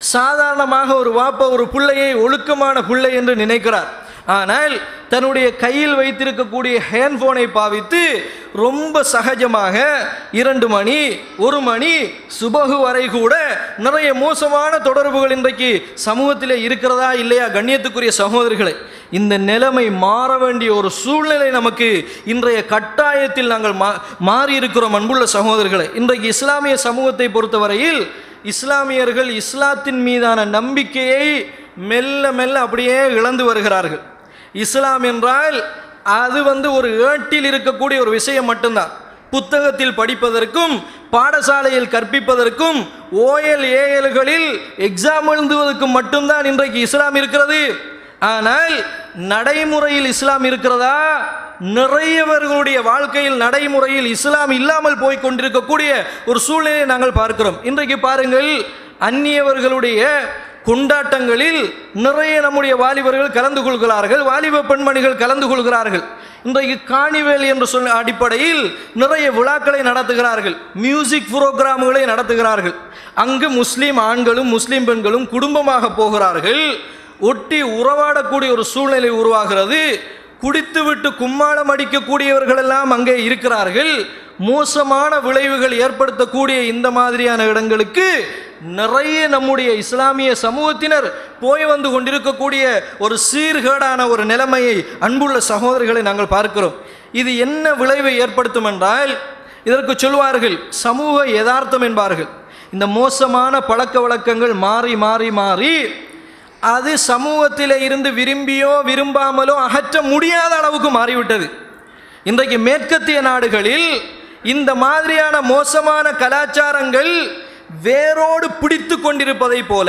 சாதாரணமாக ஒரு வாப்ப ஒரு பிள்ளையை ஒழுக்கமான பிள்ளை என்று நினைக்கிறார் ஆனால் தன்னுடைய கையில் வைத்திருக்கக்கூடிய ஹேண்ட்ஃபோனை பாவித்து ரொம்ப சகஜமாக இரண்டு மணி ஒரு மணி சுபகு வரை கூட நிறைய மோசமான தொடர்புகள் இன்றைக்கு சமூகத்தில் இருக்கிறதா இல்லையா கண்ணியத்துக்குரிய சகோதரிகளை இந்த நிலைமை மாற வேண்டிய ஒரு சூழ்நிலை நமக்கு இன்றைய கட்டாயத்தில் நாங்கள் மா மாறி இருக்கிறோம் அன்புள்ள சகோதரர்களை இன்றைக்கு இஸ்லாமிய சமூகத்தை பொறுத்தவரையில் இஸ்லாமியர்கள் இஸ்லாத்தின் மீதான நம்பிக்கையை மெல்ல மெல்ல அப்படியே இழந்து வருகிறார்கள் இஸ்லாம் என்றால் அது வந்து ஒரு ஏட்டில் இருக்கக்கூடிய ஒரு விஷயம் மட்டும்தான் புத்தகத்தில் படிப்பதற்கும் பாடசாலையில் கற்பிப்பதற்கும் ஓஎல் ஏஎல்களில் எக்ஸாம் எழுதுவதற்கும் மட்டும்தான் இன்றைக்கு இஸ்லாம் இருக்கிறது ஆனால் நடைமுறையில் இஸ்லாம் இருக்கிறதா நிறையவர்களுடைய வாழ்க்கையில் நடைமுறையில் இஸ்லாம் இல்லாமல் போய் கொண்டிருக்கக்கூடிய ஒரு சூழ்நிலையை நாங்கள் பார்க்கிறோம் இன்றைக்கு பாருங்கள் அந்நியவர்களுடைய கொண்டாட்டங்களில் நிறைய நம்முடைய வாலிபர்கள் கலந்து கொள்கிறார்கள் வாலிப பெண்மணிகள் கலந்து கொள்கிறார்கள் இன்றைக்கு காணிவேல் என்று சொன்ன அடிப்படையில் நிறைய விழாக்களை நடத்துகிறார்கள் மியூசிக் புரோகிராம்களை நடத்துகிறார்கள் அங்கு முஸ்லீம் ஆண்களும் முஸ்லீம் பெண்களும் குடும்பமாக போகிறார்கள் ஒட்டி உறவாடக்கூடிய ஒரு சூழ்நிலை உருவாகிறது குடித்துவிட்டு கும்மாளம் அடிக்கக்கூடியவர்கள் எல்லாம் அங்கே இருக்கிறார்கள் மோசமான விளைவுகள் ஏற்படுத்தக்கூடிய இந்த மாதிரியான இடங்களுக்கு நிறைய நம்முடைய இஸ்லாமிய சமூகத்தினர் போய் வந்து கொண்டிருக்கக்கூடிய ஒரு சீர்கேடான ஒரு நிலைமையை அன்புள்ள சகோதரர்களை நாங்கள் பார்க்கிறோம் இது என்ன விளைவை ஏற்படுத்தும் என்றால் இதற்கு சொல்வார்கள் சமூக யதார்த்தம் என்பார்கள் இந்த மோசமான பழக்க வழக்கங்கள் மாறி மாறி மாறி அது சமூகத்தில் இருந்து விரும்பியோ விரும்பாமலோ அகற்ற முடியாத அளவுக்கு மாறிவிட்டது இன்றைக்கு மேற்கத்திய நாடுகளில் இந்த மாதிரியான மோசமான கலாச்சாரங்கள் வேரோடு பிடித்து கொண்டிருப்பதை போல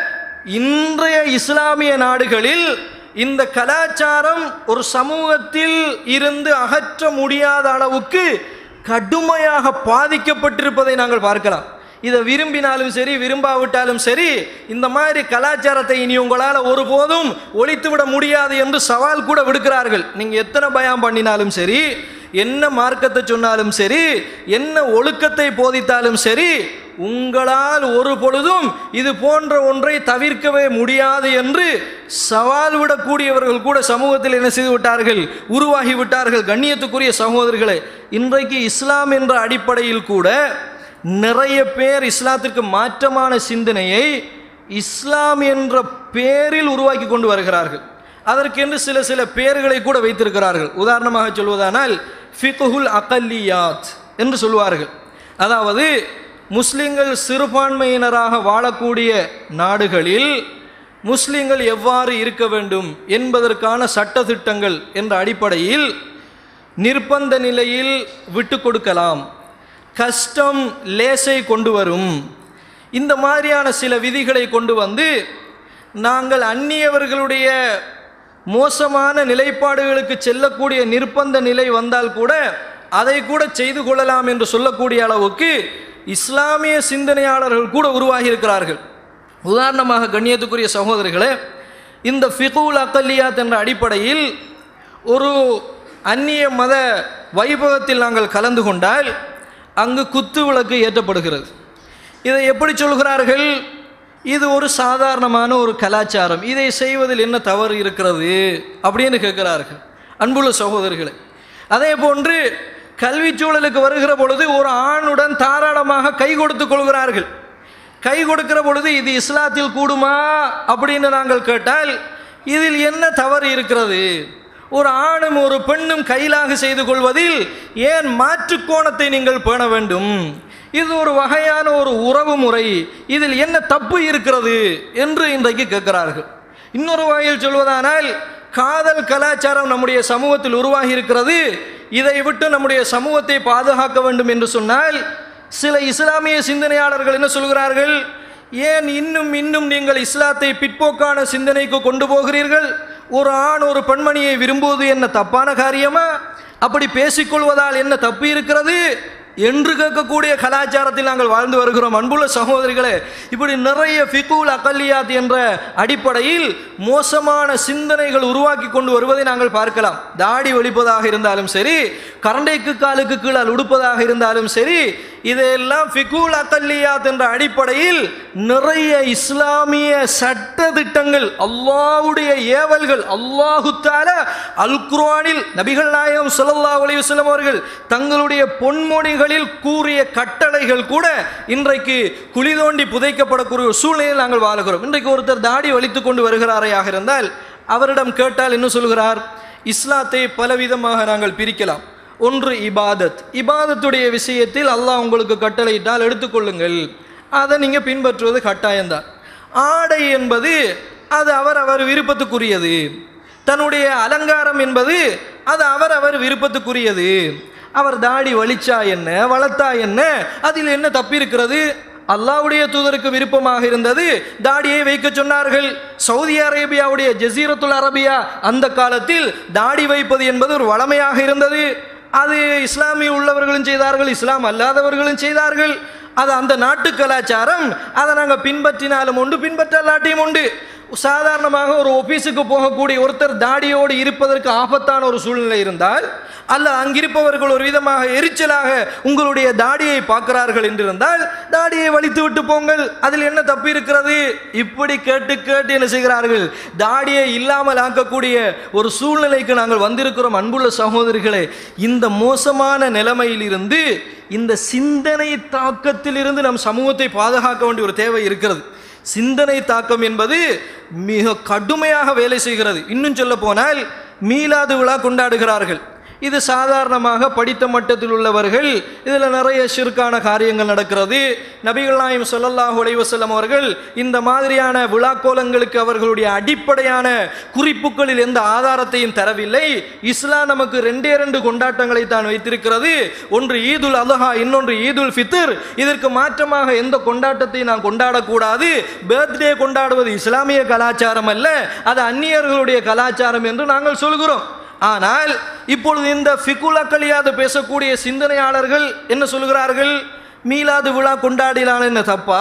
இன்றைய இஸ்லாமிய நாடுகளில் இந்த கலாச்சாரம் ஒரு சமூகத்தில் இருந்து அகற்ற முடியாத அளவுக்கு கடுமையாக பாதிக்கப்பட்டிருப்பதை நாங்கள் பார்க்கலாம் இதை விரும்பினாலும் சரி விரும்பாவிட்டாலும் சரி இந்த மாதிரி கலாச்சாரத்தை இனி உங்களால் ஒருபோதும் ஒழித்து விட முடியாது என்று சவால் கூட விடுக்கிறார்கள் நீங்கள் எத்தனை பயம் பண்ணினாலும் சரி என்ன மார்க்கத்தை சொன்னாலும் சரி என்ன ஒழுக்கத்தை போதித்தாலும் சரி உங்களால் ஒரு பொழுதும் இது போன்ற ஒன்றை தவிர்க்கவே முடியாது என்று சவால் விடக்கூடியவர்கள் கூட சமூகத்தில் என்ன செய்து விட்டார்கள் உருவாகி விட்டார்கள் கண்ணியத்துக்குரிய சகோதரர்களே இன்றைக்கு இஸ்லாம் என்ற அடிப்படையில் கூட நிறைய பேர் இஸ்லாத்திற்கு மாற்றமான சிந்தனையை இஸ்லாம் என்ற பேரில் உருவாக்கி கொண்டு வருகிறார்கள் அதற்கென்று சில சில பெயர்களை கூட வைத்திருக்கிறார்கள் உதாரணமாக சொல்வதானால் ஃபிகுல் அகல்லியாத் என்று சொல்வார்கள் அதாவது முஸ்லிம்கள் சிறுபான்மையினராக வாழக்கூடிய நாடுகளில் முஸ்லிம்கள் எவ்வாறு இருக்க வேண்டும் என்பதற்கான சட்டத்திட்டங்கள் என்ற அடிப்படையில் நிர்பந்த நிலையில் விட்டு கொடுக்கலாம் கஷ்டம் லேசை கொண்டு வரும் இந்த மாதிரியான சில விதிகளை கொண்டு வந்து நாங்கள் அந்நியவர்களுடைய மோசமான நிலைப்பாடுகளுக்கு செல்லக்கூடிய நிர்பந்த நிலை வந்தால் கூட அதை கூட செய்து கொள்ளலாம் என்று சொல்லக்கூடிய அளவுக்கு இஸ்லாமிய சிந்தனையாளர்கள் கூட உருவாகி இருக்கிறார்கள் உதாரணமாக கண்ணியத்துக்குரிய சகோதரர்களே இந்த ஃபிகுல் அக்கல்லியாத் என்ற அடிப்படையில் ஒரு அந்நிய மத வைபவத்தில் நாங்கள் கலந்து கொண்டால் அங்கு குத்து விளக்கு ஏற்றப்படுகிறது இதை எப்படி சொல்கிறார்கள் இது ஒரு சாதாரணமான ஒரு கலாச்சாரம் இதை செய்வதில் என்ன தவறு இருக்கிறது அப்படின்னு கேட்கிறார்கள் அன்புள்ள சகோதரர்களே அதே போன்று கல்வி சூழலுக்கு வருகிற பொழுது ஒரு ஆணுடன் தாராளமாக கை கொடுத்து கொள்கிறார்கள் கை கொடுக்கிற பொழுது இது இஸ்லாத்தில் கூடுமா அப்படின்னு நாங்கள் கேட்டால் இதில் என்ன தவறு இருக்கிறது ஒரு ஆணும் ஒரு பெண்ணும் கையிலாக செய்து கொள்வதில் ஏன் மாற்று கோணத்தை நீங்கள் பேண வேண்டும் இது ஒரு வகையான ஒரு உறவு முறை இதில் என்ன தப்பு இருக்கிறது என்று இன்றைக்கு கேட்கிறார்கள் இன்னொரு வகையில் சொல்வதானால் காதல் கலாச்சாரம் நம்முடைய சமூகத்தில் உருவாகி இருக்கிறது இதை விட்டு நம்முடைய சமூகத்தை பாதுகாக்க வேண்டும் என்று சொன்னால் சில இஸ்லாமிய சிந்தனையாளர்கள் என்ன சொல்கிறார்கள் ஏன் இன்னும் இன்னும் நீங்கள் இஸ்லாத்தை பிற்போக்கான சிந்தனைக்கு கொண்டு போகிறீர்கள் ஒரு ஆண் ஒரு பெண்மணியை விரும்புவது என்ன தப்பான காரியமா அப்படி பேசிக்கொள்வதால் என்ன தப்பு இருக்கிறது என்று கேட்கக்கூடிய கலாச்சாரத்தில் நாங்கள் வாழ்ந்து வருகிறோம் அன்புள்ள சகோதரிகளே இப்படி நிறைய ஃபிகுல் அகல்லியாத் என்ற அடிப்படையில் மோசமான சிந்தனைகள் உருவாக்கி கொண்டு வருவதை நாங்கள் பார்க்கலாம் தாடி ஒழிப்பதாக இருந்தாலும் சரி கரண்டைக்கு காலுக்கு கீழால் உடுப்பதாக இருந்தாலும் சரி இதெல்லாம் ஃபிகூல் அகல்லியாத் என்ற அடிப்படையில் நிறைய இஸ்லாமிய சட்ட திட்டங்கள் அல்லாஹ்வுடைய ஏவல்கள் அல்லாஹு தஆலா அல் குர்ஆனில் நபிகள் நாயகம் ஸல்லல்லாஹு அலைஹி வஸல்லம் அவர்கள் தங்களுடைய பொன்மொழிகளில் கூறிய கட்டளைகள் கூட இன்றைக்கு குழி தோண்டி புதைக்கப்படக்கூடிய ஒரு சூழ்நிலையில் நாங்கள் வாழுகிறோம் இன்றைக்கு ஒருத்தர் தாடி வலித்துக் கொண்டு வருகிறாரையாக இருந்தால் அவரிடம் கேட்டால் என்ன சொல்கிறார் இஸ்லாத்தை பலவிதமாக நாங்கள் பிரிக்கலாம் ஒன்று இபாதத் இபாதத்துடைய விஷயத்தில் அல்லாஹ் உங்களுக்கு கட்டளையிட்டால் எடுத்துக்கொள்ளுங்கள் அதை நீங்கள் பின்பற்றுவது கட்டாயம்தான் ஆடை என்பது அது அவர் அவர் விருப்பத்துக்குரியது தன்னுடைய அலங்காரம் என்பது அது அவர் அவர் விருப்பத்துக்குரியது அவர் தாடி வலிச்சா என்ன வளர்த்தா என்ன அதில் என்ன தப்பிருக்கிறது அல்லாஹ்வுடைய தூதருக்கு விருப்பமாக இருந்தது தாடியை வைக்க சொன்னார்கள் சவுதி அரேபியாவுடைய ஜசீரத்துல் அரபியா அந்த காலத்தில் தாடி வைப்பது என்பது ஒரு வளமையாக இருந்தது அது இஸ்லாமிய உள்ளவர்களும் செய்தார்கள் இஸ்லாம் அல்லாதவர்களும் செய்தார்கள் அது அந்த நாட்டு கலாச்சாரம் அதை நாங்கள் பின்பற்றினாலும் உண்டு பின்பற்றலாட்டியும் உண்டு சாதாரணமாக ஒரு ஆபீஸுக்கு போகக்கூடிய ஒருத்தர் தாடியோடு இருப்பதற்கு ஆபத்தான ஒரு சூழ்நிலை இருந்தால் அல்ல அங்கிருப்பவர்கள் ஒரு விதமாக எரிச்சலாக உங்களுடைய தாடியை பார்க்கிறார்கள் என்றிருந்தால் தாடியை வலித்து விட்டு போங்கள் அதில் என்ன தப்பு இருக்கிறது இப்படி கேட்டு கேட்டு என்ன செய்கிறார்கள் தாடியை இல்லாமல் ஆக்கக்கூடிய ஒரு சூழ்நிலைக்கு நாங்கள் வந்திருக்கிறோம் அன்புள்ள சகோதரிகளே இந்த மோசமான நிலைமையிலிருந்து இந்த சிந்தனை தாக்கத்திலிருந்து நம் சமூகத்தை பாதுகாக்க வேண்டிய ஒரு தேவை இருக்கிறது சிந்தனை தாக்கம் என்பது மிக கடுமையாக வேலை செய்கிறது இன்னும் சொல்ல போனால் மீலாது விழா கொண்டாடுகிறார்கள் இது சாதாரணமாக படித்த மட்டத்தில் உள்ளவர்கள் இதில் நிறைய ஷிர்கான காரியங்கள் நடக்கிறது நபிகள் நாயம் ஸல்லல்லாஹு அலைஹி வஸல்லம் அவர்கள் இந்த மாதிரியான விழாக்கோலங்களுக்கு அவர்களுடைய அடிப்படையான குறிப்புகளில் எந்த ஆதாரத்தையும் தரவில்லை இஸ்லாம் நமக்கு ரெண்டே ரெண்டு கொண்டாட்டங்களை தான் வைத்திருக்கிறது ஒன்று ஈதுல் அல்ஹா இன்னொன்று ஈதுல் ஃபித்ர் இதற்கு மாற்றமாக எந்த கொண்டாட்டத்தையும் நாம் கொண்டாடக்கூடாது பர்த்டே கொண்டாடுவது இஸ்லாமிய கலாச்சாரம் அல்ல அது அந்நியர்களுடைய கலாச்சாரம் என்று நாங்கள் சொல்கிறோம் ஆனால் இப்பொழுது இந்த ஃபிகுல் அக்கலியாது பேசக்கூடிய சிந்தனையாளர்கள் என்ன சொல்கிறார்கள் மீலாது விழா கொண்டாடினால் என்ன தப்பா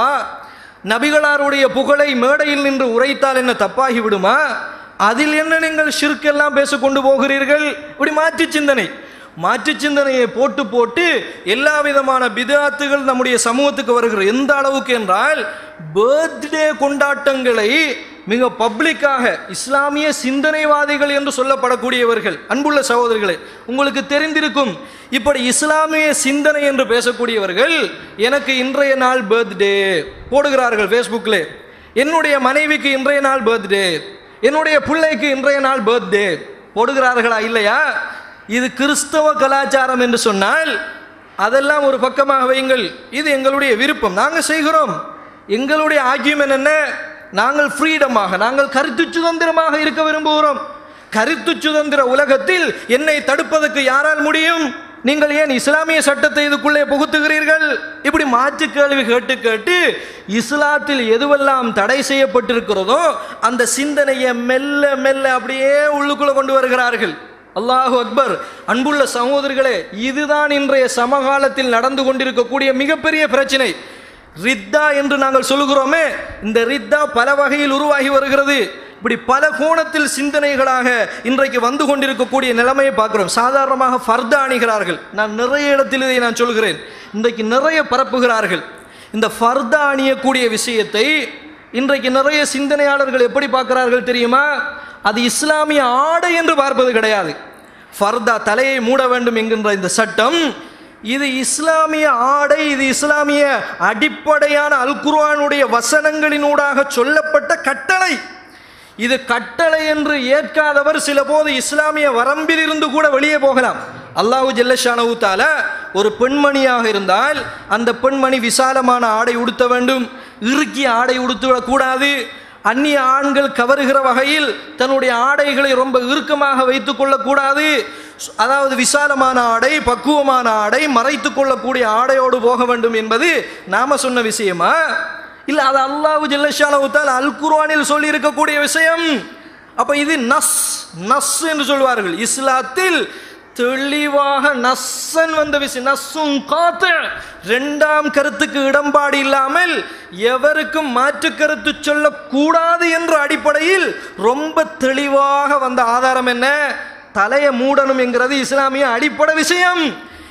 நபிகளாருடைய புகழை மேடையில் நின்று உரைத்தால் என்ன தப்பாகி விடுமா அதில் என்ன நீங்கள் ஷிர்க்கெல்லாம் பேச கொண்டு போகிறீர்கள் இப்படி மாற்று சிந்தனை மாற்று சிந்தனையை போட்டு போட்டு எல்லா விதமான பிதாத்துகள் நம்முடைய சமூகத்துக்கு வருகிறது எந்த அளவுக்கு என்றால் பர்த்டே கொண்டாட்டங்களை மிக பப்ளிக்காக இஸ்லாமிய சிந்தனைவாதிகள் என்று சொல்லப்படக்கூடியவர்கள் அன்புள்ள சகோதரர்களே உங்களுக்கு தெரிந்திருக்கும் இப்படி இஸ்லாமிய சிந்தனை என்று பேசக்கூடியவர்கள் எனக்கு இன்றைய நாள் பர்த்டே போடுகிறார்கள் ஃபேஸ்புக்கில் என்னுடைய மனைவிக்கு இன்றைய நாள் பர்த்டே என்னுடைய பிள்ளைக்கு இன்றைய நாள் பர்த்டே போடுகிறார்களா இல்லையா இது கிறிஸ்தவ கலாச்சாரம் என்று சொன்னால் அதெல்லாம் ஒரு பக்கமாக வையுங்கள் இது எங்களுடைய விருப்பம் நாங்கள் செய்கிறோம் எங்களுடைய ஆகியமன் என்ன நாங்கள் ஃப்ரீடமாக நாங்கள் கருத்து சுதந்திரமாக இருக்க விரும்புகிறோம் கருத்து சுதந்திர உலகத்தில் என்னை தடுப்பதற்கு யாரால் முடியும் நீங்கள் ஏன் இஸ்லாமிய சட்டத்தை இதுக்குள்ளே புகுத்துகிறீர்கள் இப்படி மாற்று கேள்வி கேட்டு கேட்டு இஸ்லாத்தில் எதுவெல்லாம் தடை செய்யப்பட்டிருக்கிறதோ அந்த சிந்தனையை மெல்ல மெல்ல அப்படியே உள்ளுக்குள்ள கொண்டு வருகிறார்கள் அல்லாஹு அக்பர் அன்புள்ள சகோதரர்களே இதுதான் இன்றைய சமகாலத்தில் நடந்து கொண்டிருக்கக்கூடிய மிகப்பெரிய பிரச்சனை ரித்தா என்று நாங்கள் சொல்லுகிறோமே இந்த ரித்தா பல வகையில் உருவாகி வருகிறது இப்படி பல கோணத்தில் சிந்தனைகளாக இன்றைக்கு வந்து கொண்டிருக்கக்கூடிய நிலைமையை பார்க்கிறோம் சாதாரணமாக ஃபர்தா அணிகிறார்கள் நான் நிறைய இடத்தில் இதை நான் சொல்கிறேன் இன்றைக்கு நிறைய பரப்புகிறார்கள் இந்த ஃபர்தா அணியக்கூடிய விஷயத்தை இன்றைக்கு நிறைய சிந்தனையாளர்கள் எப்படி பார்க்கிறார்கள் தெரியுமா அது இஸ்லாமிய ஆடை என்று பார்ப்பது கிடையாது ஃபர்தா தலையை மூட வேண்டும் என்கின்ற இந்த சட்டம் இது இஸ்லாமிய ஆடை இது இஸ்லாமிய அடிப்படையான அல் குர்ஆனுடைய வசனங்களினூடாக சொல்லப்பட்ட கட்டளை இது கட்டளை என்று ஏற்காதவர் சில போது இஸ்லாமிய வரம்பில் இருந்து கூட வெளியே போகலாம் அல்லாஹு ஜல்லஷானவு தால ஒரு பெண்மணியாக இருந்தால் அந்த பெண்மணி விசாலமான ஆடை உடுத்த வேண்டும் இறுக்கிய ஆடை உடுத்துவிடக் கூடாது அந்நிய ஆண்கள் கவருகிற வகையில் தன்னுடைய ஆடைகளை ரொம்ப இறுக்கமாக வைத்துக் கொள்ளக்கூடாது அதாவது விசாலமான ஆடை பக்குவமான ஆடை மறைத்து கொள்ளக்கூடிய ஆடையோடு போக வேண்டும் என்பது நாம சொன்ன விஷயமா இல்ல அது அல்லாஹு ஜல்லஷானவுத்தால் அல் குர்ஆனில் சொல்லி இருக்கக்கூடிய விஷயம் அப்ப இது நஸ் நஸ் என்று சொல்வார்கள் இஸ்லாத்தில் தெளிவாக நஸ்ஸன் வந்த விஷயம் நஸ்ஸும் காத்து ரெண்டாம் கருத்துக்கு இடம்பாடு இல்லாமல் எவருக்கும் மாற்று கருத்து சொல்லக்கூடாது என்ற அடிப்படையில் ரொம்ப தெளிவாக வந்த ஆதாரம் என்ன தலையை மூடணும் என்கிறது இஸ்லாமிய அடிப்படை விஷயம்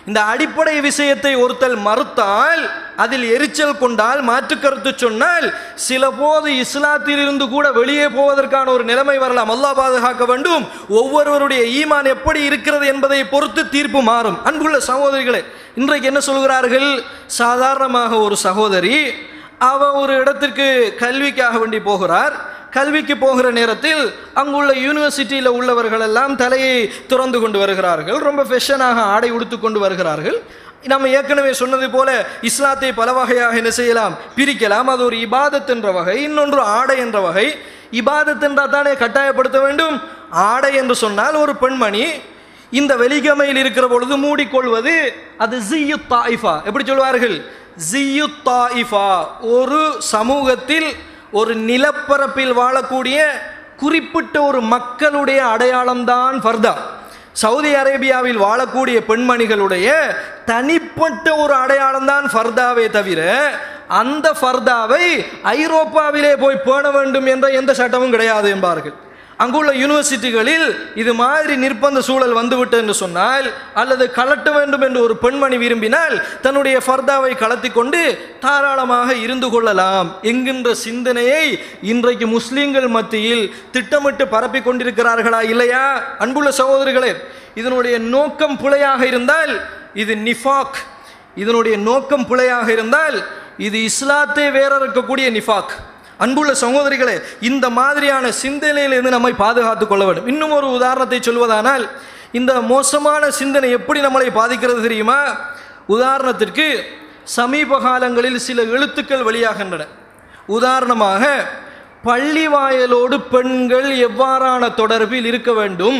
இந்த அடிப்படை விஷயத்தை ஒருத்தல் மறுத்தால் அதில் எரிச்சல் கொண்டால் மாற்று கருத்து சொன்னால் சில போது இஸ்லாத்தில் இருந்து கூட வெளியே போவதற்கான ஒரு நிலைமை வரலாம் அல்லாஹ் பாதுகாக்க வேண்டும் ஒவ்வொருவருடைய ஈமான் எப்படி இருக்கிறது என்பதை பொறுத்து தீர்ப்பு மாறும் அன்புள்ள சகோதரிகளே இன்றைக்கு என்ன சொல்கிறார்கள் சாதாரணமாக ஒரு சகோதரி அவ ஒரு இடத்திற்கு கல்விக்காக வேண்டி போகிறார் கல்விக்கு போகிற நேரத்தில் அங்குள்ள யூனிவர்சிட்டியில் உள்ளவர்கள் எல்லாம் தலையை துறந்து கொண்டு வருகிறார்கள் ரொம்ப ஃபெஷனாக ஆடை உடுத்து கொண்டு வருகிறார்கள் நம்ம ஏற்கனவே சொன்னது போல இஸ்லாத்தை பல வகையாக என்ன செய்யலாம் பிரிக்கலாம் அது ஒரு இபாதத் என்ற வகை இன்னொன்று ஆடை என்ற வகை இபாதத் என்றால் தானே கட்டாயப்படுத்த வேண்டும் ஆடை என்று சொன்னால் ஒரு பெண்மணி இந்த வெளிகமையில் இருக்கிற பொழுது மூடிக்கொள்வது அது ஜியு தாயிஃபா எப்படி சொல்வார்கள் ஜியு தாயிஃபா ஒரு சமூகத்தில் ஒரு நிலப்பரப்பில் வாழக்கூடிய குறிப்பிட்ட ஒரு மக்களுடைய அடையாளம்தான் ஃபர்தா சவுதி அரேபியாவில் வாழக்கூடிய பெண்மணிகளுடைய தனிப்பட்ட ஒரு அடையாளம் தான் ஃபர்தாவே தவிர அந்த ஃபர்தாவை ஐரோப்பாவிலே போய் பேண வேண்டும் என்ற எந்த சட்டமும் கிடையாது என்பார்கள் அங்குள்ள யூனிவர்சிட்டிகளில் இது மாதிரி நிர்பந்த சூழல் வந்துவிட்டு என்று சொன்னால் அல்லது கலட்ட வேண்டும் என்று ஒரு பெண்மணி விரும்பினால் தன்னுடைய ஃபர்தாவை கலத்தி கொண்டு தாராளமாக இருந்து கொள்ளலாம் என்கின்ற சிந்தனையை இன்றைக்கு முஸ்லீம்கள் மத்தியில் திட்டமிட்டு பரப்பி கொண்டிருக்கிறார்களா இல்லையா அன்புள்ள சகோதரிகளே இதனுடைய நோக்கம் பிழையாக இருந்தால் இது நிஃபாக் இதனுடைய நோக்கம் பிழையாக இருந்தால் இது இஸ்லாத்தை வேற இருக்கக்கூடிய நிஃபாக் அன்புள்ள சகோதரிகளே இந்த மாதிரியான சிந்தனையிலிருந்து நம்மை பாதுகாத்துக் கொள்ள வேண்டும் இன்னும் ஒரு உதாரணத்தை சொல்வதானால் இந்த மோசமான சிந்தனை எப்படி நம்மளை பாதிக்கிறது தெரியுமா உதாரணத்திற்கு சமீப காலங்களில் சில எழுத்துக்கள் வெளியாகின்றன உதாரணமாக பள்ளி வாயலோடு பெண்கள் எவ்வாறான தொடர்பில் இருக்க வேண்டும்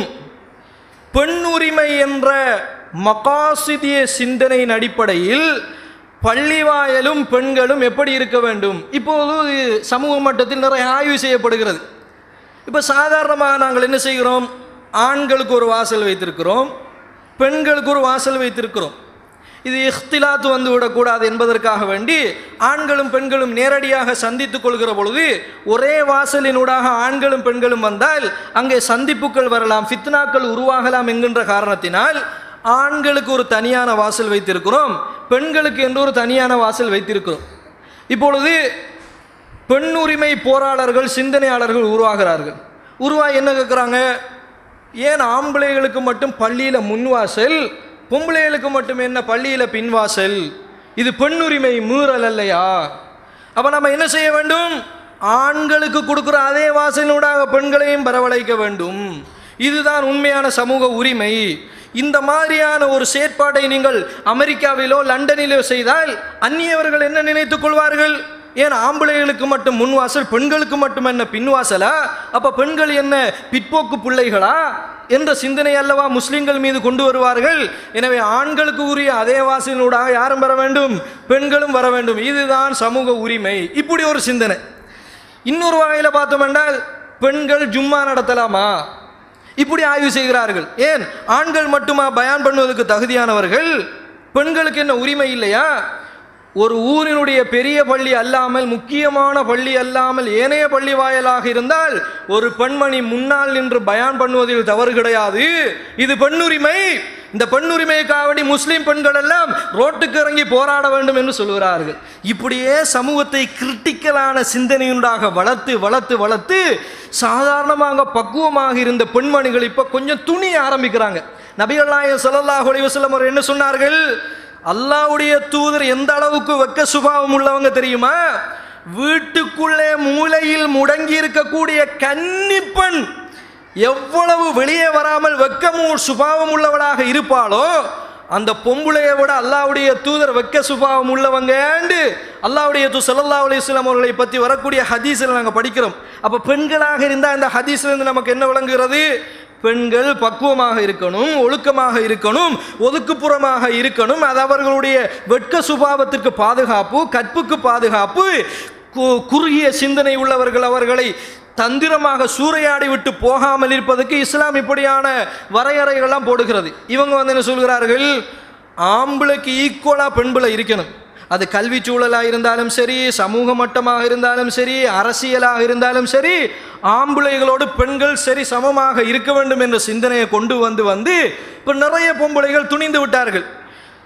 பெண் உரிமை என்ற மகாசிதிய சிந்தனையின் அடிப்படையில் பள்ளிவாயலும் பெண்களும் எப்படி இருக்க வேண்டும் இப்போது சமூக மட்டத்தில் நிறைய ஆய்வு செய்யப்படுகிறது இப்போ சாதாரணமாக நாங்கள் என்ன செய்கிறோம் ஆண்களுக்கு ஒரு வாசல் வைத்திருக்கிறோம் பெண்களுக்கு ஒரு வாசல் வைத்திருக்கிறோம் இது இஃப்திலாத்து வந்து விடக்கூடாது என்பதற்காக வேண்டி ஆண்களும் பெண்களும் நேரடியாக சந்தித்துக் கொள்கிற பொழுது ஒரே வாசலினூடாக ஆண்களும் பெண்களும் வந்தால் அங்கே சந்திப்புகள் வரலாம் ஃபித்னாக்கள் உருவாகலாம் என்கின்ற காரணத்தினால் ஆண்களுக்கு ஒரு தனியான வாசல் வைத்திருக்கிறோம் பெண்களுக்கு என்று ஒரு தனியான வாசல் வைத்திருக்கிறோம் இப்பொழுது பெண் உரிமை போராளர்கள் சிந்தனையாளர்கள் உருவாகிறார்கள் உருவாகி என்ன கேட்குறாங்க ஏன் ஆம்பளைகளுக்கு மட்டும் பள்ளியில் முன்வாசல் பொம்பளைகளுக்கு மட்டும் என்ன பள்ளியில் பின்வாசல் இது பெண் உரிமை மீறல் அல்லையா அப்போ நம்ம என்ன செய்ய வேண்டும் ஆண்களுக்கு கொடுக்குற அதே வாசலினூடாக பெண்களையும் வரவழைக்க வேண்டும் இதுதான் உண்மையான சமூக உரிமை இந்த மாதிரியான ஒரு செயற்பாட்டை நீங்கள் அமெரிக்காவிலோ லண்டனிலோ செய்தால் அந்நியவர்கள் என்ன நினைத்துக் கொள்வார்கள் ஏன் ஆம்பளைகளுக்கு மட்டும் முன்வாசல் பெண்களுக்கு மட்டும் என்ன பின்வாசலா அப்ப பெண்கள் என்ன பிற்போக்கு பிள்ளைகளா என்ற சிந்தனை அல்லவா முஸ்லிம்கள் மீது கொண்டு வருவார்கள் எனவே ஆண்களுக்கு உரிய அதே வாசலினூடாக யாரும் வர வேண்டும் பெண்களும் வர வேண்டும் இதுதான் சமூக உரிமை இப்படி ஒரு சிந்தனை இன்னொரு வகையில் பார்த்தோம் என்றால் பெண்கள் ஜும்மா நடத்தலாமா இப்படி ஆய்வு செய்கிறார்கள் ஏன் ஆண்கள் மட்டுமா பயான் பண்ணுவதற்கு தகுதியானவர்கள் பெண்களுக்கு என்ன உரிமை இல்லையா ஒரு ஊரினுடைய பெரிய பள்ளி அல்லாமல் முக்கியமான பள்ளி அல்லாமல் ஏனைய பள்ளி வாயலாக இருந்தால் ஒரு பெண்மணி முன்னால் நின்று பயான் பண்ணுவதில் தவறு கிடையாது இது பெண்ணுரிமை இந்த பெண்ணுரிமைக்காவடி முஸ்லிம் பெண்கள் எல்லாம் ரோட்டுக்கு இறங்கி போராட வேண்டும் என்று சொல்கிறார்கள் இப்படியே சமூகத்தை கிரிட்டிக்கலான சிந்தனையுண்டாக வளர்த்து வளர்த்து வளர்த்து சாதாரணமாக பக்குவமாக இருந்த பெண்மணிகள் இப்போ கொஞ்சம் துணிய ஆரம்பிக்கிறாங்க நபிகள் நாயகம் ஸல்லல்லாஹு அலைஹி வஸல்லம் அவர் என்ன சொன்னார்கள் அல்லாஹ்வுடைய தூதர் எந்த அளவுக்கு வெக்க சுபாவம் உள்ளவங்க தெரியுமா வீட்டுக்குள்ளே மூலையில் முடங்கி இருக்கக்கூடிய கன்னிப்பெண் எவ்வளவு வெளியே வராமல் வெக்கமும் சுபாவம் உள்ளவளாக இருப்பாளோ அந்த பொம்புளையை விட அல்லாவுடைய தூதர் வெக்க சுபாவம் உள்ளவங்கண்டு அல்லாவுடைய தூ சல்லா அலிஸ்லாம் அவர்களை பற்றி வரக்கூடிய ஹதீஸில் நாங்கள் படிக்கிறோம் அப்போ பெண்களாக இருந்தால் இந்த ஹதீஸ்லேருந்து நமக்கு என்ன விளங்குகிறது பெண்கள் பக்குவமாக இருக்கணும் ஒழுக்கமாக இருக்கணும் ஒதுக்குப்புறமாக இருக்கணும் அது அவர்களுடைய வெட்க சுபாவத்திற்கு பாதுகாப்பு கற்புக்கு பாதுகாப்பு கு- குறுகிய சிந்தனை உள்ளவர்கள் அவர்களை தந்திரமாக சூறையாடி விட்டு போகாமல் இருப்பதற்கு இஸ்லாம் இப்படியான வரையறைகள்லாம் போடுகிறது இவங்க வந்து என்ன சொல்கிறார்கள் ஆம்பளைக்கு ஈக்குவலாக பெண்பிள்ளை இருக்கணும் அது கல்வி சூழலாக இருந்தாலும் சரி சமூக மட்டமாக இருந்தாலும் சரி அரசியலாக இருந்தாலும் சரி ஆம்பளைகளோடு பெண்கள் சரி சமமாக இருக்க வேண்டும் என்ற சிந்தனையை கொண்டு வந்து வந்து இப்போ நிறைய பொம்பளைகள் துணிந்து விட்டார்கள்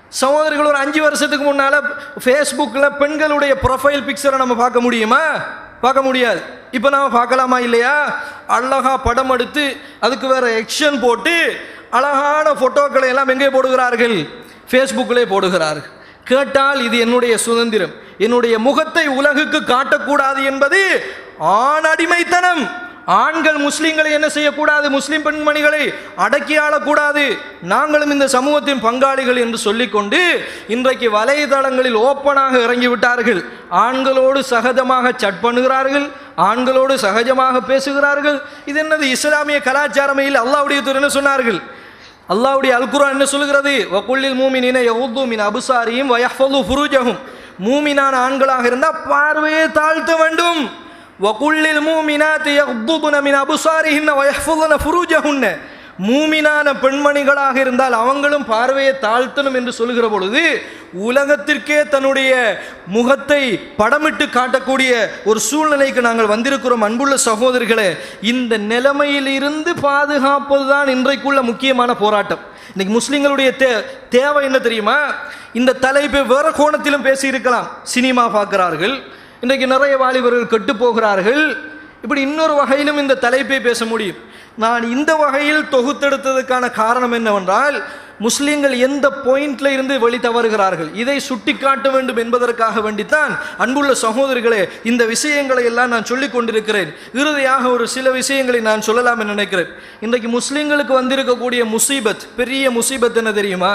சகோதரிகள் ஒரு அஞ்சு வருஷத்துக்கு முன்னால் ஃபேஸ்புக்கில் பெண்களுடைய ப்ரொஃபைல் பிக்சரை நம்ம பார்க்க முடியுமா பார்க்க முடியாது இப்போ நாம பார்க்கலாமா இல்லையா அழகா படம் எடுத்து அதுக்கு வேற எக்ஷன் போட்டு அழகான ஃபோட்டோக்களை எல்லாம் எங்கே போடுகிறார்கள் ஃபேஸ்புக்கிலே போடுகிறார்கள் கேட்டால் இது என்னுடைய சுதந்திரம் என்னுடைய முகத்தை உலகுக்கு காட்டக்கூடாது என்பது ஆண் அடிமைத்தனம் ஆண்கள் முஸ்லிம்களை என்ன செய்யக்கூடாது முஸ்லிம் பெண்மணிகளை அடக்கி ஆளக்கூடாது நாங்களும் இந்த சமூகத்தின் பங்காளிகள் என்று சொல்லிக்கொண்டு இன்றைக்கு வலைதளங்களில் ஓப்பனாக இறங்கி விட்டார்கள் ஆண்களோடு சகஜமாக சட் பண்ணுகிறார்கள் ஆண்களோடு சகஜமாக பேசுகிறார்கள் இது என்னது இஸ்லாமிய கலாச்சாரமே இல்லை அல்லாவுடைய தூர் என்ன சொன்னார்கள் அல்லாவுடைய அல்குரான் என்ன சொல்கிறது வகுல்லில் மூமினின யகுது மின் அபுசாரியும் வயஃபலு ஃபுருஜஹும் மூமினான ஆண்களாக இருந்தால் பார்வையை தாழ்த்த வேண்டும் வகுல்லில் மூமினாத் யகுதுன மின் அபுசாரிஹின்ன வயஃபலுன ஃபுருஜஹுன்ன மூமினான பெண்மணிகளாக இருந்தால் அவங்களும் பார்வையை தாழ்த்தணும் என்று சொல்லுகிற பொழுது உலகத்திற்கே தன்னுடைய முகத்தை படமிட்டு காட்டக்கூடிய ஒரு சூழ்நிலைக்கு நாங்கள் வந்திருக்கிறோம் அன்புள்ள சகோதரிகளே இந்த நிலைமையில் இருந்து பாதுகாப்பதுதான் இன்றைக்குள்ள முக்கியமான போராட்டம் இன்னைக்கு முஸ்லிம்களுடைய தே தேவை என்ன தெரியுமா இந்த தலைப்பை வேற கோணத்திலும் பேசியிருக்கலாம் சினிமா பார்க்கிறார்கள் இன்றைக்கு நிறைய வாலிபர்கள் கெட்டு போகிறார்கள் இப்படி இன்னொரு வகையிலும் இந்த தலைப்பை பேச முடியும் நான் இந்த வகையில் தொகுத்தெடுத்ததுக்கான காரணம் என்னவென்றால் முஸ்லிம்கள் எந்த பாயிண்ட்ல இருந்து வழி தவறுகிறார்கள் இதை சுட்டிக்காட்ட வேண்டும் என்பதற்காக வேண்டித்தான் அன்புள்ள சகோதரிகளே இந்த விஷயங்களை எல்லாம் நான் சொல்லிக் கொண்டிருக்கிறேன் இறுதியாக ஒரு சில விஷயங்களை நான் சொல்லலாம் என்று நினைக்கிறேன் இன்றைக்கு முஸ்லிம்களுக்கு வந்திருக்கக்கூடிய முசீபத் பெரிய முசீபத் என்ன தெரியுமா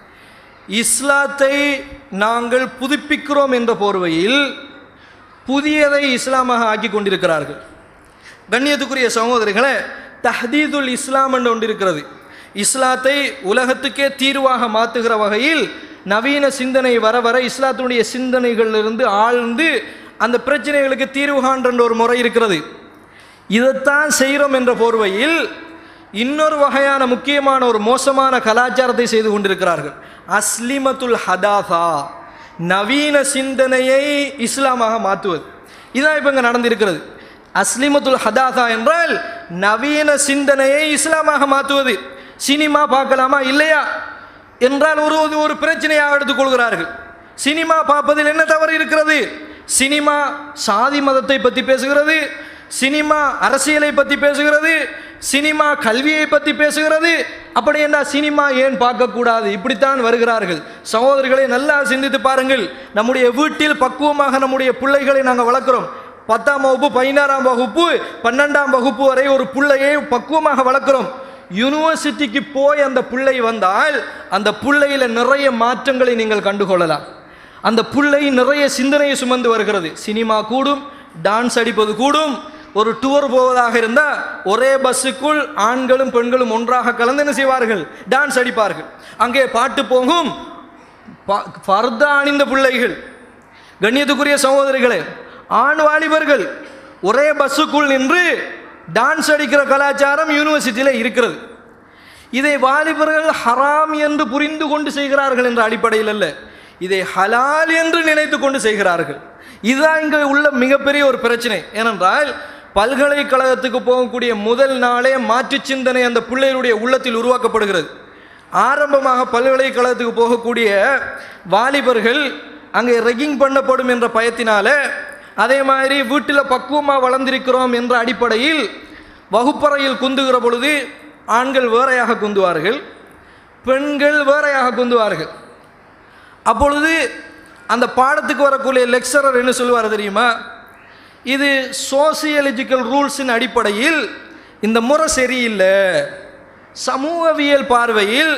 இஸ்லாத்தை நாங்கள் புதுப்பிக்கிறோம் என்ற போர்வையில் புதியதை இஸ்லாமாக ஆக்கி கொண்டிருக்கிறார்கள் கண்ணியத்துக்குரிய சகோதரிகளே தஹதீதுல் இஸ்லாம் என்று ஒன்று இருக்கிறது இஸ்லாத்தை உலகத்துக்கே தீர்வாக மாற்றுகிற வகையில் நவீன சிந்தனை வர வர இஸ்லாத்தினுடைய சிந்தனைகளிலிருந்து ஆழ்ந்து அந்த பிரச்சனைகளுக்கு தீர்வு காண்ற ஒரு முறை இருக்கிறது இதைத்தான் செய்கிறோம் என்ற போர்வையில் இன்னொரு வகையான முக்கியமான ஒரு மோசமான கலாச்சாரத்தை செய்து கொண்டிருக்கிறார்கள் அஸ்லிமத்துல் ஹதாசா நவீன சிந்தனையை இஸ்லாமாக மாற்றுவது இதான் இப்போ இங்கே நடந்திருக்கிறது அஸ்லிமத்துல் ஹதாசா என்றால் நவீன சிந்தனையை இஸ்லாமாக மாற்றுவது சினிமா பார்க்கலாமா இல்லையா என்றால் ஒரு ஒரு- ஒரு பிரச்சனையாக எடுத்துக்கொள்கிறார்கள் சினிமா பார்ப்பதில் என்ன தவறு இருக்கிறது சினிமா சாதி மதத்தை பற்றி பேசுகிறது சினிமா அரசியலை பற்றி பேசுகிறது சினிமா கல்வியை பற்றி பேசுகிறது அப்படி என்ன சினிமா ஏன் பார்க்கக்கூடாது இப்படித்தான் வருகிறார்கள் சகோதரிகளை நல்லா சிந்தித்து பாருங்கள் நம்முடைய வீட்டில் பக்குவமாக நம்முடைய பிள்ளைகளை நாங்கள் வளர்க்குறோம் பத்தாம் வகுப்பு பதினாறாம் வகுப்பு பன்னெண்டாம் வகுப்பு வரை ஒரு பிள்ளையை பக்குவமாக வளர்க்குறோம் யூனிவர்சிட்டிக்கு போய் அந்த பிள்ளை வந்தால் அந்த பிள்ளையில நிறைய மாற்றங்களை நீங்கள் கண்டுகொள்ளலாம் அந்த பிள்ளை நிறைய சிந்தனையை சுமந்து வருகிறது சினிமா கூடும் டான்ஸ் அடிப்பது கூடும் ஒரு டூர் போவதாக இருந்தால் ஒரே பஸ்ஸுக்குள் ஆண்களும் பெண்களும் ஒன்றாக கலந்து என்ன செய்வார்கள் டான்ஸ் அடிப்பார்கள் அங்கே பாட்டு போகும் ப- பர்தா அணிந்த பிள்ளைகள் கண்ணியத்துக்குரிய சகோதரிகளே ஆண் வாலிபர்கள் ஒரே பஸ்ஸுக்குள் நின்று டான்ஸ் அடிக்கிற கலாச்சாரம் யூனிவர்சிட்டியில் இருக்கிறது இதை வாலிபர்கள் ஹராம் என்று புரிந்து கொண்டு செய்கிறார்கள் என்ற அடிப்படையில் அல்ல இதை ஹலால் என்று நினைத்து கொண்டு செய்கிறார்கள் இதுதான் இங்கே உள்ள மிகப்பெரிய ஒரு பிரச்சனை ஏனென்றால் பல்கலைக்கழகத்துக்கு போகக்கூடிய முதல் நாளே மாற்று சிந்தனை அந்த பிள்ளைகளுடைய உள்ளத்தில் உருவாக்கப்படுகிறது ஆரம்பமாக பல்கலைக்கழகத்துக்கு போகக்கூடிய வாலிபர்கள் அங்கே ரெக்கிங் பண்ணப்படும் என்ற பயத்தினால அதே மாதிரி வீட்டில் பக்குவமாக வளர்ந்திருக்கிறோம் என்ற அடிப்படையில் வகுப்பறையில் குந்துகிற பொழுது ஆண்கள் வேறையாக குந்துவார்கள் பெண்கள் வேறையாக குந்துவார்கள் அப்பொழுது அந்த பாடத்துக்கு வரக்கூடிய லெக்சரர் என்ன சொல்லுவார் தெரியுமா இது சோசியலஜிக்கல் ரூல்ஸின் அடிப்படையில் இந்த முறை சரியில்லை சமூகவியல் பார்வையில்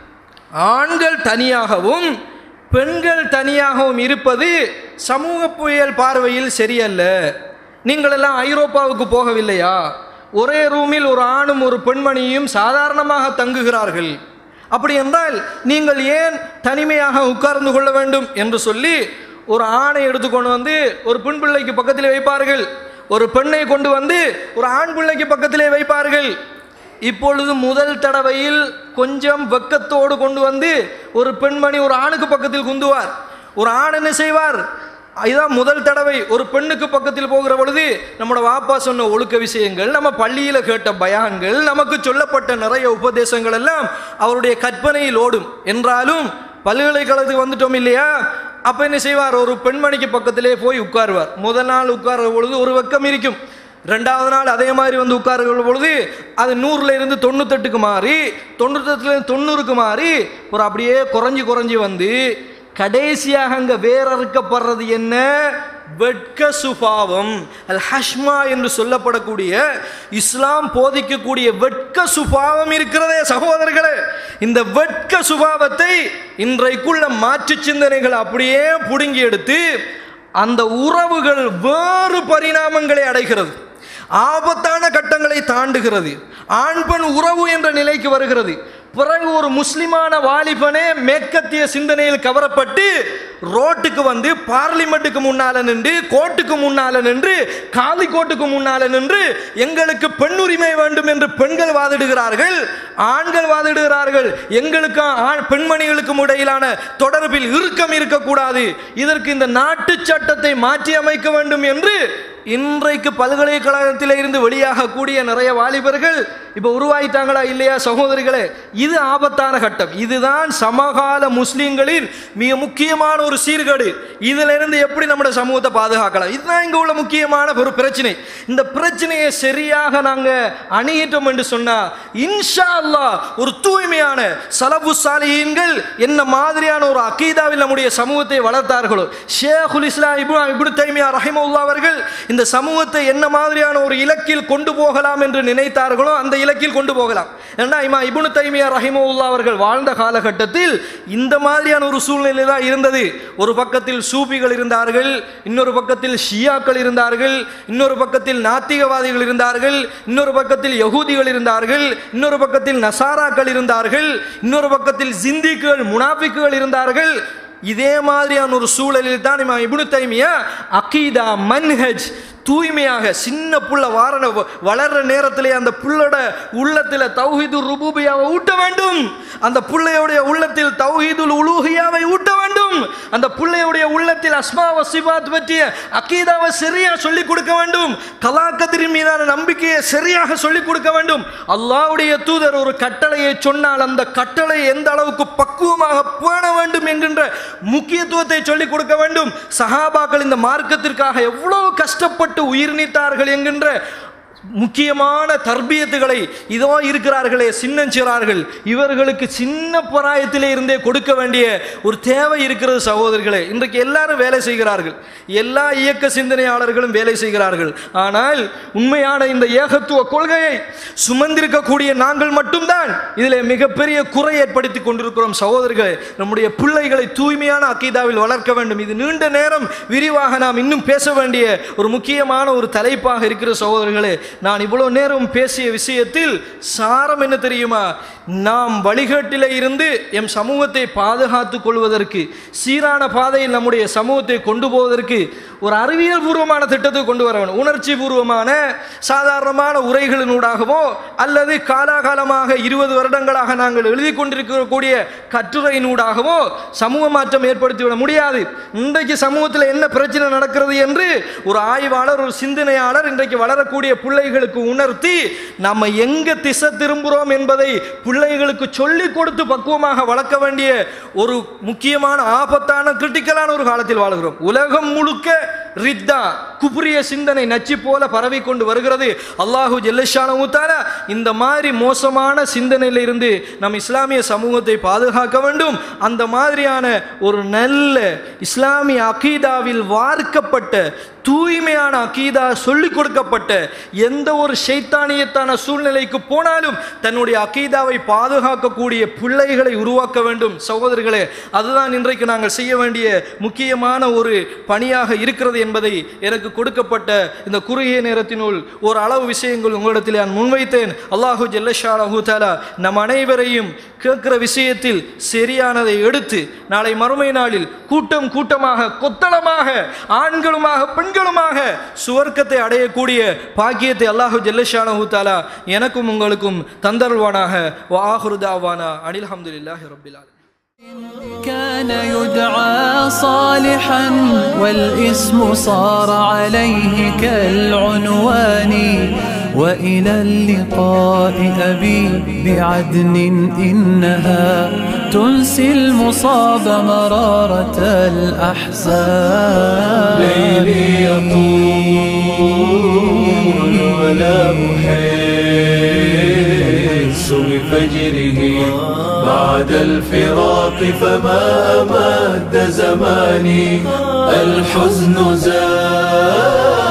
ஆண்கள் தனியாகவும் பெண்கள் தனியாகவும் இருப்பது சமூக புயல் பார்வையில் சரியல்ல நீங்கள் எல்லாம் ஐரோப்பாவுக்கு போகவில்லையா ஒரே ரூமில் ஒரு ஆணும் ஒரு பெண்மணியும் சாதாரணமாக தங்குகிறார்கள் அப்படி என்றால் நீங்கள் ஏன் தனிமையாக உட்கார்ந்து கொள்ள வேண்டும் என்று சொல்லி ஒரு ஆணை எடுத்துக்கொண்டு வந்து ஒரு பெண் பிள்ளைக்கு பக்கத்திலே வைப்பார்கள் ஒரு பெண்ணை கொண்டு வந்து ஒரு ஆண் பிள்ளைக்கு பக்கத்திலே வைப்பார்கள் இப்பொழுது முதல் தடவையில் கொஞ்சம் வெக்கத்தோடு கொண்டு வந்து ஒரு பெண்மணி ஒரு ஆணுக்கு பக்கத்தில் குந்துவார் ஒரு ஆண் என்ன செய்வார் இதான் முதல் தடவை ஒரு பெண்ணுக்கு பக்கத்தில் போகிற பொழுது நம்மளோட வாப்பா சொன்ன ஒழுக்க விஷயங்கள் நம்ம பள்ளியில் கேட்ட பயான்கள் நமக்கு சொல்லப்பட்ட நிறைய உபதேசங்கள் எல்லாம் அவருடைய கற்பனையில் ஓடும் என்றாலும் பல்கலைக்கழகத்துக்கு வந்துட்டோம் இல்லையா அப்போ என்ன செய்வார் ஒரு பெண்மணிக்கு பக்கத்திலே போய் உட்காருவார் முதல் நாள் உட்கார்ற பொழுது ஒரு வெக்கம் இருக்கும் ரெண்டாவது நாள் அதே மாதிரி வந்து உட்காருகிற பொழுது அது நூறுல இருந்து தொண்ணூத்தெட்டுக்கு மாறி தொண்ணூத்தெட்டுல இருந்து தொண்ணூறுக்கு மாறி ஒரு அப்படியே குறைஞ்சி குறைஞ்சி வந்து கடைசியாக அங்கே வேறறுக்கப்படுறது என்ன வெட்க சுபாவம் அல் ஹஷ்மா என்று சொல்லப்படக்கூடிய இஸ்லாம் போதிக்கக்கூடிய வெட்க சுபாவம் இருக்கிறதே சகோதரர்களே இந்த வெட்க சுபாவத்தை இன்றைக்குள்ள மாற்று சிந்தனைகள் அப்படியே புடுங்கி எடுத்து அந்த உறவுகள் வேறு பரிணாமங்களை அடைகிறது ஆபத்தான கட்டங்களை தாண்டுகிறது ஆண் பெண் உறவு என்ற நிலைக்கு வருகிறது பிறகு ஒரு முஸ்லிமான வாலிபனே மேற்கத்திய சிந்தனையில் கவரப்பட்டு ரோட்டுக்கு வந்து பார்லிமெண்ட்டுக்கு முன்னால நின்று கோர்ட்டுக்கு முன்னால நின்று காலி கோட்டுக்கு முன்னால நின்று எங்களுக்கு பெண் உரிமை வேண்டும் என்று பெண்கள் வாதிடுகிறார்கள் ஆண்கள் வாதிடுகிறார்கள் எங்களுக்கு ஆண் பெண்மணிகளுக்கும் இடையிலான தொடர்பில் இறுக்கம் இருக்கக்கூடாது இதற்கு இந்த நாட்டு சட்டத்தை மாற்றி அமைக்க வேண்டும் என்று இன்றைக்கு பல்கலைக்கழகத்தில் இருந்து வெளியாகக்கூடிய நிறைய வாலிபர்கள் இப்போ உருவாயிட்டாங்களா இல்லையா சகோதரிகளே இது ஆபத்தான கட்டம் இதுதான் சமகால முஸ்லிம்களின் மிக முக்கியமான ஒரு சீர்கேடு இதுல இருந்து எப்படி நம்முடைய சமூகத்தை பாதுகாக்கலாம் இதுதான் இங்க உள்ள முக்கியமான ஒரு பிரச்சனை இந்த பிரச்சனையை சரியாக நாங்க அணுகிட்டோம் என்று சொன்னா இன்ஷா அல்லாஹ் ஒரு தூய்மையான சலபு சாலிஹீன்கள் என்ன மாதிரியான ஒரு அகீதாவில் நம்முடைய சமூகத்தை வளர்த்தார்களோ ஷேகுல் இஸ்லாம் இப்னு இப்னு தைமியா ரஹிமவுல்லா அவர்கள் இந்த சமூகத்தை என்ன மாதிரியான ஒரு இலக்கில் கொண்டு போகலாம் என்று நினைத்தார்களோ அந்த இலக்கில் கொண்டு போகலாம் ஏன்னா இமா இப்னு தைமியா ரஹிமவுல்லா அவர்கள் வாழ்ந்த காலகட்டத்தில் இந்த மாதிரியான ஒரு சூழ்நிலை தான் இருந்தது ஒரு பக்கத்தில் சூபிகள் இருந்தார்கள் இன்னொரு பக்கத்தில் ஷியாக்கள் இருந்தார்கள் இன்னொரு பக்கத்தில் நாத்திகவாதிகள் இருந்தார்கள் இன்னொரு பக்கத்தில் யகூதிகள் இருந்தார்கள் இன்னொரு பக்கத்தில் நசாராக்கள் இருந்தார்கள் இன்னொரு பக்கத்தில் ஜிந்திக்குகள் முனாஃபிக்குகள் இருந்தார்கள் இதே மாதிரியான ஒரு சூழலில் தான் இமாம் இப்னு தைமியா அகீதா மன்ஹஜ் தூய்மையாக சின்ன புள்ள வாரண வளர்ற நேரத்திலே அந்த புள்ளோட உள்ளத்தில் தௌஹீது ருபூபியாவை ஊட்ட வேண்டும் அந்த புள்ளையுடைய உள்ளத்தில் தௌஹீதுல் உலூஹியாவை ஊட்ட வேண்டும் அந்த புள்ளையுடைய உள்ளத்தில் அஸ்மா வசிபாத் பற்றிய அகீதாவை சரியா சொல்லிக் கொடுக்க வேண்டும் கலாக்கத்திரின் மீதான நம்பிக்கையை சரியாக சொல்லிக் கொடுக்க வேண்டும் அல்லாஹ்வுடைய தூதர் ஒரு கட்டளையை சொன்னால் அந்த கட்டளை எந்த அளவுக்கு பக்குவமாக பேண வேண்டும் என்கின்ற முக்கியத்துவத்தை சொல்லிக் கொடுக்க வேண்டும் சஹாபாக்கள் இந்த மார்க்கத்திற்காக எவ்வளவு கஷ்டப்பட்டு உயிர் நீத்தார்கள் என்கின்ற முக்கியமான தர்பியத்துகளை இதோ இருக்கிறார்களே சின்னஞ்சிறார்கள் இவர்களுக்கு சின்ன பராயத்திலே இருந்தே கொடுக்க வேண்டிய ஒரு தேவை இருக்கிறது சகோதரர்களே இன்றைக்கு எல்லாரும் வேலை செய்கிறார்கள் எல்லா இயக்க சிந்தனையாளர்களும் வேலை செய்கிறார்கள் ஆனால் உண்மையான இந்த ஏகத்துவ கொள்கையை சுமந்திருக்கக்கூடிய நாங்கள் மட்டும்தான் இதில் மிகப்பெரிய குறை ஏற்படுத்தி கொண்டிருக்கிறோம் சகோதரர்களே நம்முடைய பிள்ளைகளை தூய்மையான அக்கீதாவில் வளர்க்க வேண்டும் இது நீண்ட நேரம் விரிவாக நாம் இன்னும் பேச வேண்டிய ஒரு முக்கியமான ஒரு தலைப்பாக இருக்கிற சகோதரர்களே நான் இவ்வளவு நேரம் பேசிய விஷயத்தில் சாரம் என்ன தெரியுமா நாம் வழிகாட்டில இருந்து எம் சமூகத்தை பாதுகாத்துக் கொள்வதற்கு சீரான பாதையில் நம்முடைய சமூகத்தை கொண்டு போவதற்கு ஒரு அறிவியல் பூர்வமான திட்டத்தை கொண்டு வர வேண்டும் உணர்ச்சி பூர்வமான சாதாரணமான உரைகளினூடாகவோ அல்லது காலாகாலமாக இருபது வருடங்களாக நாங்கள் எழுதி கொண்டிருக்கக்கூடிய கட்டுரையினூடாகவோ சமூக மாற்றம் ஏற்படுத்திவிட முடியாது இன்றைக்கு சமூகத்தில் என்ன பிரச்சனை நடக்கிறது என்று ஒரு ஆய்வாளர் ஒரு சிந்தனையாளர் இன்றைக்கு வளரக்கூடிய பிள்ளைகளுக்கு உணர்த்தி நம்ம எங்க திசை திரும்புகிறோம் என்பதை பிள்ளைகளுக்கு சொல்லிக் கொடுத்து பக்குவமாக வளர்க்க வேண்டிய ஒரு முக்கியமான ஆபத்தான கிரிட்டிக்கலான ஒரு காலத்தில் வாழ்கிறோம் உலகம் முழுக்க ரித்தா குப்ரிய சிந்தனை நச்சு போல பரவி கொண்டு வருகிறது அல்லாஹு ஜெல்லஷானமுத்தால இந்த மாதிரி மோசமான சிந்தனையில இருந்து நம் இஸ்லாமிய சமூகத்தை பாதுகாக்க வேண்டும் அந்த மாதிரியான ஒரு நல்ல இஸ்லாமிய அகீதாவில் வார்க்கப்பட்ட தூய்மையான அகீதா சொல்லிக் கொடுக்கப்பட்ட எந்த ஒரு சைத்தானியத்தான சூழ்நிலைக்கு போனாலும் தன்னுடைய அகீதாவை பாதுகாக்கக்கூடிய பிள்ளைகளை உருவாக்க வேண்டும் சகோதரர்களே அதுதான் இன்றைக்கு நாங்கள் செய்ய வேண்டிய முக்கியமான ஒரு பணியாக இருக்கிறது என்பதை எனக்கு கொடுக்கப்பட்ட இந்த குறுகிய நேரத்தினுள் ஒரு அளவு விஷயங்கள் உங்களிடத்தில் நான் முன்வைத்தேன் அல்லாஹு ஜல்லஷாலஹு தாலா நம் அனைவரையும் கேட்கிற விஷயத்தில் சரியானதை எடுத்து நாளை மறுமை நாளில் கூட்டம் கூட்டமாக கொத்தளமாக ஆண்களுமாக பெண்களுமாக சுவர்க்கத்தை அடையக்கூடிய பாக்கியத்தை அல்லாஹு ஜல்லஷானஹு தாலா எனக்கும் உங்களுக்கும் தந்தருள்வானாக வாஹுருதாவானா அனில் அஹமதுல்லாஹி ரபில் ஆலமீன் كان يدعى صالحا والاسم صار عليه كالعنوان وإلى اللقاء أبي بعدن إنها تنسي المصاب مرارة الأحزان ليلي يطول ولا أحس بفجره بعد الفراق فما أمد زماني الحزن زاد